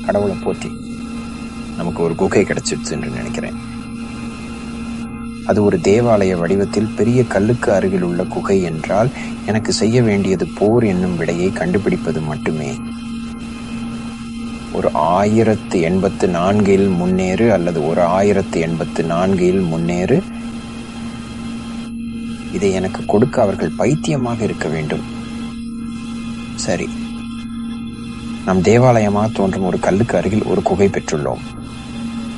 கடவுளை போற்றி நமக்கு ஒரு குகை கிடைச்சிருச்சு என்று நினைக்கிறேன் அது ஒரு தேவாலய வடிவத்தில் பெரிய கல்லுக்கு அருகில் உள்ள குகை என்றால் எனக்கு செய்ய வேண்டியது போர் என்னும் விடையை கண்டுபிடிப்பது மட்டுமே ஒரு ஆயிரத்து எண்பத்து நான்கில் முன்னேறு அல்லது ஒரு ஆயிரத்து எண்பத்து நான்கில் முன்னேறு இதை எனக்கு கொடுக்க அவர்கள் பைத்தியமாக இருக்க வேண்டும் சரி நம் தேவாலயமாக தோன்றும் ஒரு கல்லுக்கு அருகில் ஒரு குகை பெற்றுள்ளோம்